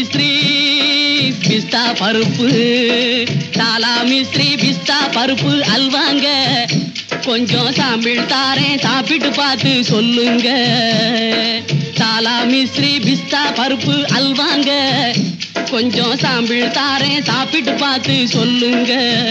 மிஸ்ரி பிஸ்தா பருப்பு சாலா மிஸ்ரி பிஸ்தா பருப்பு அல்வாங்க கொஞ்சம் சாம்பிள் தாரேன் சாப்பிட்டு பார்த்து சொல்லுங்க சாலா மிஸ்ரி பிஸ்தா பருப்பு அல்வாங்க கொஞ்சம் சாம்பிள் தாரேன் சாப்பிட்டு பார்த்து சொல்லுங்க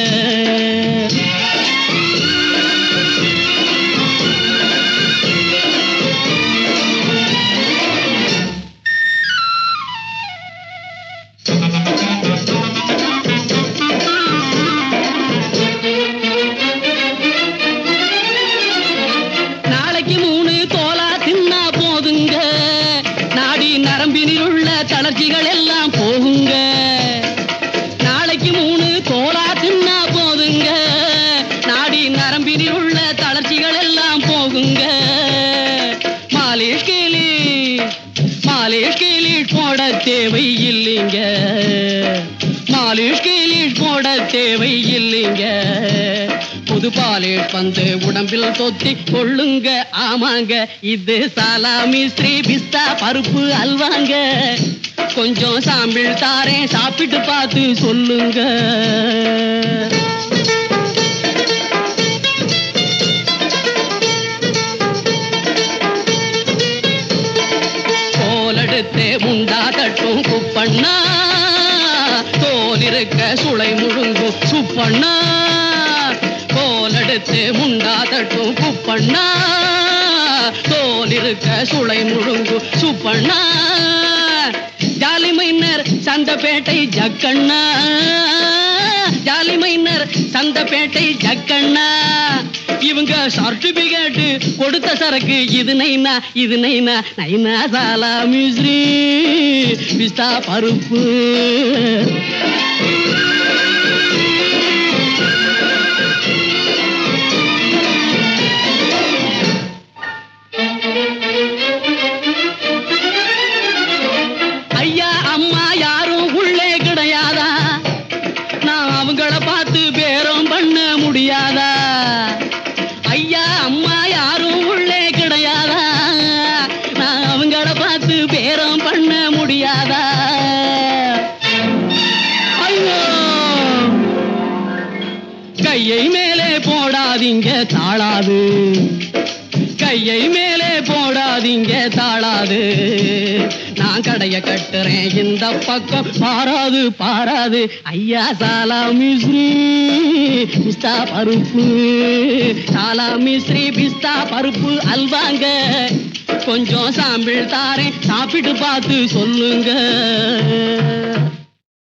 நாளைக்கு மூணு தோலா தின்னா போதுங்க நாடி நரம்பினில் உள்ள தளர்ச்சிகள் எல்லாம் போகுங்க நாளைக்கு மூணு தோலா தின்னா போதுங்க நாடி நரம்பினில் உள்ள தளர்ச்சிகள் எல்லாம் போகுங்க மாலிஷ் கீழி மாலிஷ் கீழி போட தேவை இல்லைங்க மாலிஷ் கீழி போட தேவை இல்லைங்க புது பாலிஷ் வந்து உடம்பில் தொத்தி கொள்ளுங்க ஆமாங்க இது சாலாமி ஸ்ரீ பிஸ்தா பருப்பு அல்வாங்க கொஞ்சம் சாம்பிள் தாரேன் சாப்பிட்டு பார்த்து சொல்லுங்க கோலெடுத்து முண்டா தட்டும் குப்பண்ணா தோல் இருக்க சுளை முழுங்கும் சுப்பண்ணா கோலெடுத்து முண்டா தட்டும் குப்பண்ணா தோல் இருக்க சுளை முழுங்கும் Suppanna jolly minor Santhapettai Jakkanna jolly minor Santhapettai Jakkanna இவங்க சர்டிபிகேட் கொடுத்த சரக்கு இது நைனா இது நைனா நைனா சாலா மிஸ்ரி பிஸ்தா பருப்பு ஐயா அம்மா யாரும் உள்ளே கிடையாதா நான் அவங்கள பார்த்து பேரம் பண்ண முடியாதா ஐயா அம்மா யாரும் உள்ளே கிடையாதா நான் அவங்கள பார்த்து பேரம் பண்ண முடியாதா ஐயோ கையை மேலே போடாதீங்க தாளாது கையை மேலே போடாதீங்க தாளாது நான் கடைய கட்டுறேன் இந்த பக்கம் பாராது பாராது ஐயா சாலா மிஸ்ரி பிஸ்தா பருப்பு சாலா மிஸ்ரி பிஸ்தா பருப்பு அல்வாங்க கொஞ்சம் சாம்பிள் தாரேன் சாப்பிட்டு பார்த்து சொல்லுங்க